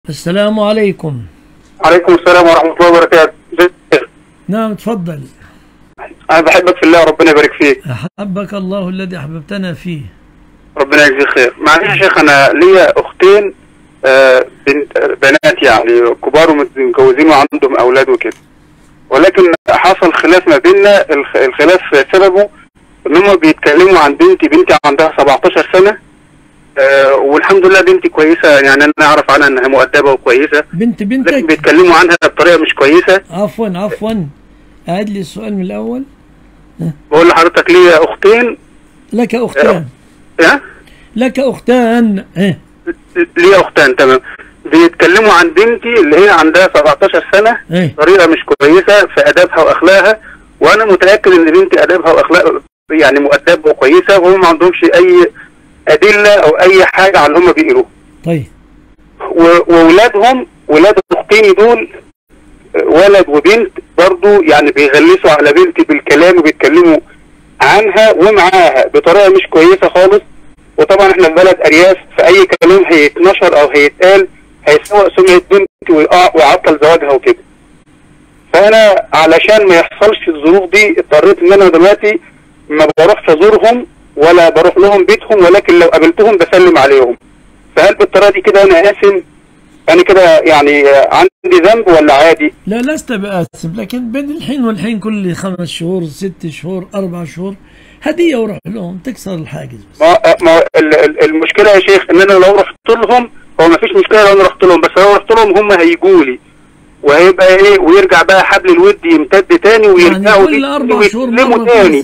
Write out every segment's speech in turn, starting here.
السلام عليكم عليكم السلام ورحمة الله وبركاته نعم تفضل أنا بحبك في الله ربنا يبارك فيك أحبك الله الذي أحببتنا فيه ربنا يجزيك خير معلش يا شيخ أنا ليا أختين آه، بنت آه، بنات يعني كبار ومتجوزين وعندهم أولاد وكده ولكن حصل خلاف ما بيننا الخ- الخلاف سببه إن هم بيتكلموا عن بنتي بنتي عندها 17 سنة آه، والحمد لله بنتي كويسة يعني أنا أعرف عنها إنها مؤدبة وكويسة بنت لكن بنتك بيتكلموا عنها بطريقة مش كويسة عفوا عفوا أعد لي السؤال من الأول بقول لحضرتك ليا أختين لك أختان ها لك أختان إيه ليا اختان تمام بيتكلموا عن بنتي اللي هي عندها 17 سنه إيه طريقه مش كويسه في ادابها واخلاقها وانا متاكد ان بنتي ادابها واخلاقها يعني مؤدبه وكويسه وهم ما عندهمش اي ادله او اي حاجه على اللي هم بيقولوه طيب و- واولادهم ولاد اختين دول آه، ولد وبنت برضو يعني بيغلسوا على بنتي بالكلام وبيتكلموا عنها ومعاها بطريقه مش كويسه خالص وطبعا احنا في بلد ارياف فاي كلام هيتنشر او هيتقال هيسوء سمعه بنتي ويقع- ويعطل زواجها وكده فانا علشان ما يحصلش الظروف دي اضطريت ان انا دلوقتي ما بروحش ازورهم ولا بروح لهم بيتهم ولكن لو قابلتهم بسلم عليهم فهل بالطريقه دي كده انا اسم انا كده يعني عندي ذنب ولا عادي لا لست بآسف لكن بين الحين والحين كل خمس شهور ست شهور أربع شهور هدية وروح لهم تكسر الحاجز بس ما, ما ال- ال- المشكله يا شيخ ان انا لو رحت لهم هو ما فيش مشكله لو انا رحت لهم بس لو رحت لهم هم هيجوا لي وهيبقى ايه ويرجع بقى حبل الود يمتد تاني يعني ويرجعوا كل أربع لي شهور ويتكلموا مرة تاني في-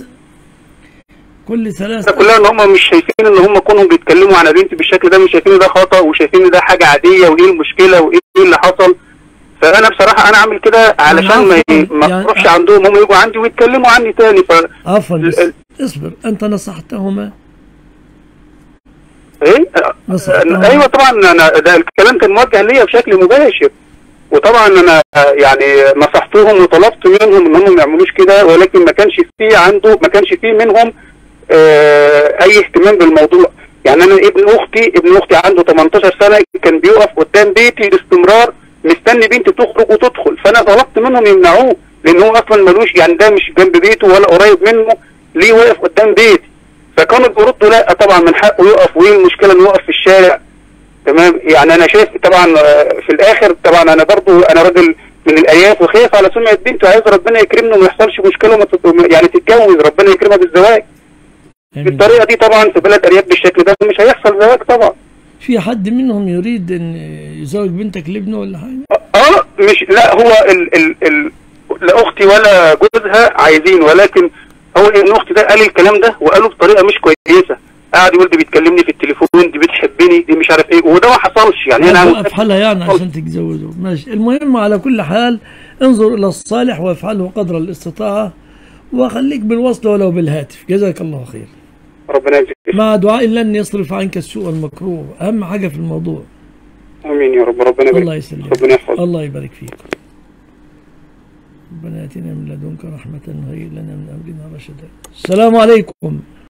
كل ثلاث ده كلها ان هم مش شايفين ان هم كونهم بيتكلموا عن بنتي بالشكل ده مش شايفين إن ده خطا وشايفين إن ده حاجه عاديه وايه المشكله وايه اللي حصل فانا بصراحه انا عامل كده علشان ما عفواً، ما يعني- تروحش عندهم هم يجوا عندي ويتكلموا عني تاني ف عفوا بس ال- اصبر أنت نصحتهما ايه نصحتهما ايوه طبعا انا ده الكلام كان موجه ليا بشكل مباشر وطبعا انا يعني نصحتهم وطلبت منهم ان هم ما يعملوش كده ولكن ما كانش في عنده ما كانش في منهم آه، اي اهتمام بالموضوع يعني انا ابن اختي ابن اختي عنده 18 سنه كان بيقف قدام بيتي باستمرار مستني بنتي تخرج وتدخل فانا طلبت منهم يمنعوه لان هو اصلا ملوش يعني ده مش جنب بيته ولا قريب منه ليه واقف قدام بيتي فكانوا بيردوا لا طبعا من حقه يقف وايه المشكله انه يقف في الشارع تمام يعني انا شايف طبعا آه، في الاخر طبعا انا برضو انا راجل من الارياف وخايف على سمعه بنتي وعايز ربنا يكرمني وما يحصلش مشكله وما تت- يعني تتجوز ربنا يكرمها بالزواج آمين. بالطريقه دي طبعا في بلد ارياف بالشكل ده مش هيحصل زواج طبعا في حد منهم يريد أن يزوج بنتك لابنه ولا حاجة اه مش لا هو ال ال ال لا اختي ولا جوزها عايزين ولكن هو ابن اختي ده قال الكلام ده وقاله بطريقه مش كويسه قاعد يقول دي بتكلمني في التليفون دي بتحبني دي مش عارف ايه وده ما حصلش يعني انا وقف حالها يعني عشان تتزوجوا ماشي المهم على كل حال انظر إلى الصالح وافعله قدر الاستطاعة وخليك بالوصل ولو بالهاتف جزاك الله خير ربنا يجزيك مع دعاء لن يصرف عنك السوء والمكروه أهم حاجة في الموضوع امين يا رب ربنا الله يبارك يسلمك ربنا يحفظك الله يبارك فيك ربنا ياتينا من لدنك رحمة وهيئ لنا من أمرنا رشدا السلام عليكم